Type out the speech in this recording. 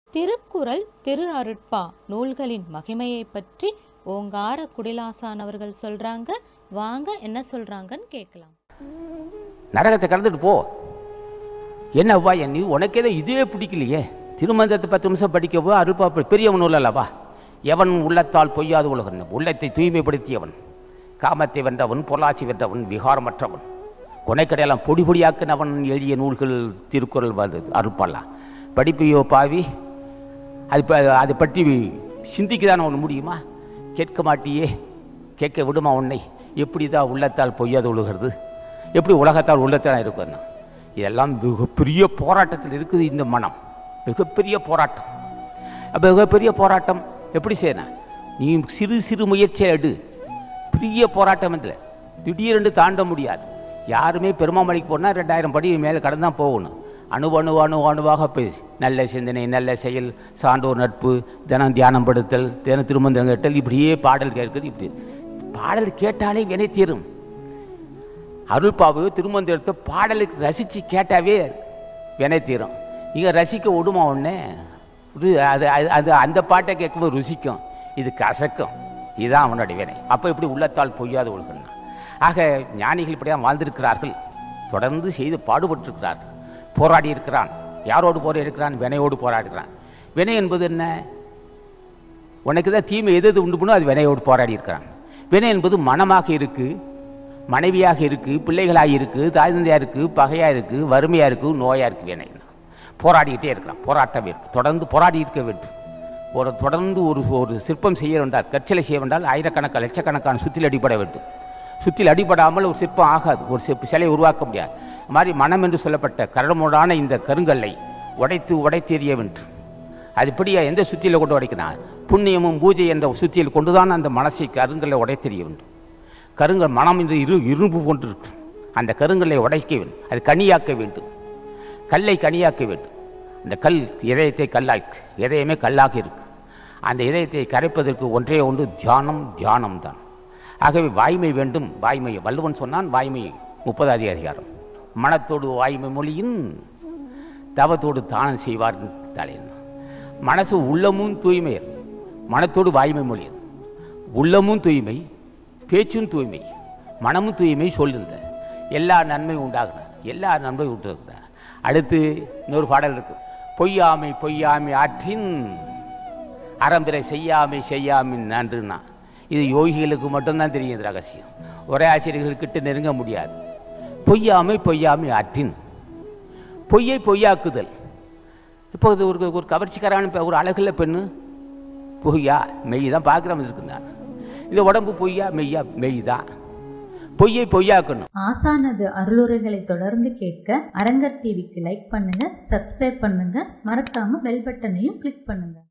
திருக்குறள் திரு அருட்பா நூல்களின் மகிமையை பற்றி ஓங்கார குடிலாசான் அவர்கள் சொல்றாங்க வாங்க என்ன சொல்றாங்கன்னு கேட்கலாம் நரகத்தை கடந்துட்டு போ என்னவா என் நீ உனக்கு ஏதோ இதுவே பிடிக்கலையே திருமந்தத்தை பத்து நிமிஷம் படிக்கவோ அருப்பா பெரியவன் அல்லவா எவன் உள்ளத்தால் பொய்யாது உலகன் உள்ளத்தை தூய்மைப்படுத்தியவன் காமத்தை வென்றவன் பொள்ளாச்சி வென்றவன் விகாரமற்றவன் கொனைக்கடையெல்லாம் பொடி பொடியாக்கினவன் எழுதிய நூல்கள் திருக்குறள் வந்தது அருப்பாலாம் படிப்பையோ பாவி அது ப- அதை பற்றி சிந்திக்கதான் உனக்கு முடியுமா கேட்க மாட்டியே கேட்க விடுமா உன்னை எப்படி தான் உள்ளத்தால் பொய்யாது ஒழுகிறது எப்படி உலகத்தால் உள்ளத்தால் இருக்கும் இதெல்லாம் மிகப்பெரிய போராட்டத்தில் இருக்குது இந்த மனம் மிகப்பெரிய போராட்டம் அப்போ மிகப்பெரிய போராட்டம் எப்படி செய்யணும் நீ சிறு சிறு முயற்சியை எடு பெரிய போராட்டம் இல்லை திடீரென்று தாண்ட முடியாது யாருமே பெருமாமலைக்கு போனால் ரெண்டாயிரம் படி மேலே கடந்து தான் போகணும் அணு அணு அணு அணுவாக பேசி நல்ல சிந்தனை நல்ல செயல் சான்றோர் நட்பு தினம் தியானம் படுத்தல் தினம் திருமந்திரம் கேட்டல் இப்படியே பாடல் கேட்குது இப்படி பாடல் கேட்டாலே வினை தீரும் அருள்பாவையோ திருமந்திரத்தை பாடலுக்கு ரசித்து கேட்டாவே வினை தீரும் நீங்கள் ரசிக்க விடுமா ஒன்று அது அது- அது அந்த பாட்டை கேட்கும்போது ருசிக்கும் இது கசக்கும் இதுதான் அவனுடைய வினை அப்போ இப்படி உள்ளத்தால் பொய்யாத ஒழுகணும் ஆக ஞானிகள் இப்படியாக வாழ்ந்திருக்கிறார்கள் தொடர்ந்து செய்து பாடுபட்டிருக்கிறார்கள் போராடி இருக்கிறான் யாரோடு போராடி இருக்கிறான் வினையோடு போராடுகிறான் வினை என்பது என்ன உனக்கு தான் தீமை எது எது உண்டு பண்ணும் அது வினையோடு போராடி இருக்கிறான் வினை என்பது மனமாக இருக்கு மனைவியாக இருக்கு பிள்ளைகளாக இருக்கு தாய் தந்தையா இருக்கு பகையா இருக்கு வறுமையா இருக்கு நோயா இருக்கு வினை போராடிக்கிட்டே இருக்கிறான் போராட்டம் இருக்கு தொடர்ந்து போராடி இருக்க வேண்டும் ஒரு தொடர்ந்து ஒரு ஒரு சிற்பம் செய்ய வேண்டால் கற்சிலை செய்ய வேண்டால் ஆயிரக்கணக்கான லட்சக்கணக்கான சுத்தில் அடிபட வேண்டும் சுத்தில் அடிபடாமல் ஒரு சிற்பம் ஆகாது ஒரு சிற்ப சிலையை உருவாக்க முடியாது அது மாதிரி மனம் என்று சொல்லப்பட்ட கரடுமுரடான இந்த கருங்கல்லை உடைத்து உடைத்து எறிய வேண்டும் அது இப்படியா எந்த சுத்தியில் கொண்டு உடைக்கிறான் புண்ணியமும் பூஜை என்ற சுத்தியில் கொண்டுதான் அந்த மனசை கருங்கல்லை உடைத்தெறிய வேண்டும் கருங்கல் மனம் என்று இரு இரும்பு கொண்டிருக்கு அந்த கருங்கல்லை உடைக்க வேண்டும் அது கனியாக்க வேண்டும் கல்லை கனியாக்க வேண்டும் அந்த கல் இதயத்தை கல்லாக்கு இதயமே கல்லாக இருக்கு அந்த இதயத்தை கரைப்பதற்கு ஒன்றே ஒன்று தியானம் தியானம் தான் ஆகவே வாய்மை வேண்டும் வாய்மை வள்ளுவன் சொன்னான் வாய்மை முப்பதாதி அதிகாரம் மனத்தோடு வாய்மை மொழியின் தவத்தோடு தானம் செய்வார் தலைவன் மனசு உள்ளமும் தூய்மை மனத்தோடு வாய்மை மொழியது உள்ளமும் தூய்மை பேச்சும் தூய்மை மனமும் தூய்மை சொல்லுங்க எல்லா நன்மை உண்டாகுது எல்லா நன்மை உண்டாகுது அடுத்து இன்னொரு பாடல் இருக்கு பொய்யாமை பொய்யாமை ஆற்றின் அறம்பிறை செய்யாமை செய்யாமின் நன்றுனா இது யோகிகளுக்கு மட்டும்தான் தெரியும் இது ரகசியம் ஒரே ஆசிரியர்கள்கிட்ட நெருங்க முடியாது பொய்யாமை பொய்யாமை ஆற்றின் பொய்யை பொய்யாக்குதல் இப்போ இது ஒரு ஒரு கவர்ச்சிக்காரான பெ- ஒரு அழகுள்ள பெண்ணு பொய்யா மெய் தான் பார்க்குறவன் இருக்கு நான் இந்த உடம்பு பொய்யா மெய்யா மெய் தான் பொய்யை பொய்யாக்கணும் ஆசானது அருளுரைகளை தொடர்ந்து கேட்க அரங்கர் டிவிக்கு லைக் பண்ணுங்க சப்ஸ்கிரைப் பண்ணுங்க மறக்காம பெல் பட்டனையும் கிளிக் பண்ணுங்க